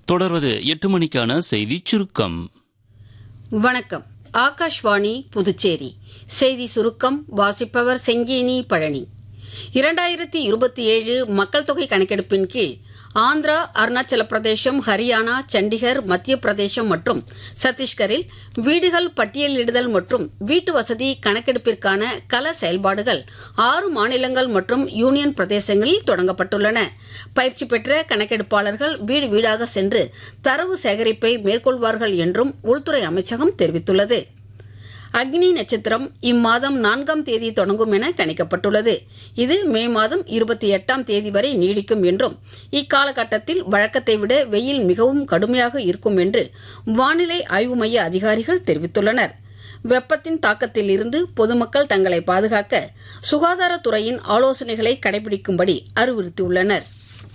தொடர்வது எட்டு மணிக்கான செய்திச் சுருக்கம் வணக்கம் ஆகாஷ்வாணி புதுச்சேரி செய்தி சுருக்கம் வாசிப்பவர் செங்கேனி பழனி இரண்டாயிரத்தி இருபத்தி ஏழு மக்கள் தொகை கணக்கெடுப்பின் கீழ் ஆந்திரா அருணாச்சல பிரதேசம் ஹரியானா சண்டிகர் மத்திய பிரதேசம் மற்றும் சத்தீஸ்கரில் வீடுகள் பட்டியலிடுதல் மற்றும் வீட்டு வசதி கணக்கெடுப்பிற்கான கள செயல்பாடுகள் ஆறு மாநிலங்கள் மற்றும் யூனியன் பிரதேசங்களில் தொடங்கப்பட்டுள்ளன பயிற்சி பெற்ற கணக்கெடுப்பாளர்கள் வீடு வீடாக சென்று தரவு சேகரிப்பை மேற்கொள்வார்கள் என்றும் உள்துறை அமைச்சகம் தெரிவித்துள்ளது அக்னி நட்சத்திரம் இம்மாதம் நான்காம் தேதி தொடங்கும் என கணிக்கப்பட்டுள்ளது இது மே மாதம் இருபத்தி எட்டாம் தேதி வரை நீடிக்கும் என்றும் இக்காலகட்டத்தில் வழக்கத்தை விட வெயில் மிகவும் கடுமையாக இருக்கும் என்று வானிலை ஆய்வு மைய அதிகாரிகள் தெரிவித்துள்ளனர் வெப்பத்தின் தாக்கத்தில் இருந்து பொதுமக்கள் தங்களை பாதுகாக்க சுகாதாரத்துறையின் ஆலோசனைகளை கடைபிடிக்கும்படி அறிவுறுத்தியுள்ளனர்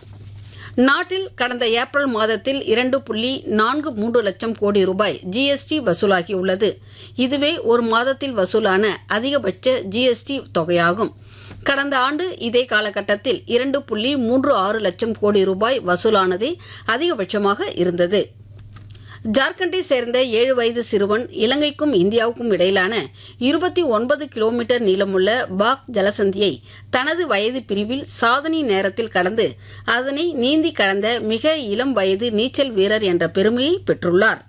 நாட்டில் கடந்த ஏப்ரல் மாதத்தில் இரண்டு புள்ளி நான்கு மூன்று லட்சம் கோடி ரூபாய் ஜிஎஸ்டி வசூலாகியுள்ளது இதுவே ஒரு மாதத்தில் வசூலான அதிகபட்ச ஜிஎஸ்டி தொகையாகும் கடந்த ஆண்டு இதே காலகட்டத்தில் இரண்டு புள்ளி மூன்று ஆறு லட்சம் கோடி ரூபாய் வசூலானதே அதிகபட்சமாக இருந்தது ஜார்க்கண்டை சேர்ந்த ஏழு வயது சிறுவன் இலங்கைக்கும் இந்தியாவுக்கும் இடையிலான இருபத்தி ஒன்பது கிலோமீட்டர் நீளமுள்ள பாக் ஜலசந்தியை தனது வயது பிரிவில் சாதனை நேரத்தில் கடந்து அதனை நீந்தி கடந்த மிக இளம் வயது நீச்சல் வீரர் என்ற பெருமையை பெற்றுள்ளார்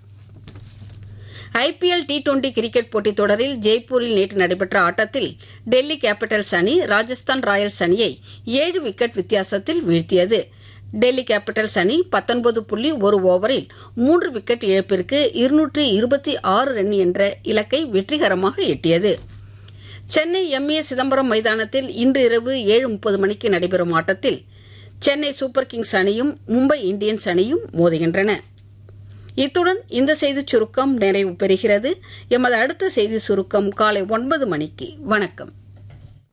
ஐபிஎல் டி டுவெண்டி கிரிக்கெட் போட்டித் தொடரில் ஜெய்ப்பூரில் நேற்று நடைபெற்ற ஆட்டத்தில் டெல்லி கேபிட்டல்ஸ் அணி ராஜஸ்தான் ராயல்ஸ் அணியை ஏழு விக்கெட் வித்தியாசத்தில் வீழ்த்தியது டெல்லி கேபிட்டல்ஸ் அணி பத்தொன்பது புள்ளி ஒரு ஓவரில் மூன்று விக்கெட் இழப்பிற்கு இருநூற்றி இருபத்தி ஆறு ரன் என்ற இலக்கை வெற்றிகரமாக எட்டியது சென்னை எம்ஏ சிதம்பரம் மைதானத்தில் இன்று இரவு ஏழு முப்பது மணிக்கு நடைபெறும் ஆட்டத்தில் சென்னை சூப்பர் கிங்ஸ் அணியும் மும்பை இந்தியன்ஸ் அணியும் மோதுகின்றன இத்துடன் இந்த செய்திச் சுருக்கம் நிறைவு பெறுகிறது எமது அடுத்த செய்தி சுருக்கம் காலை ஒன்பது மணிக்கு வணக்கம்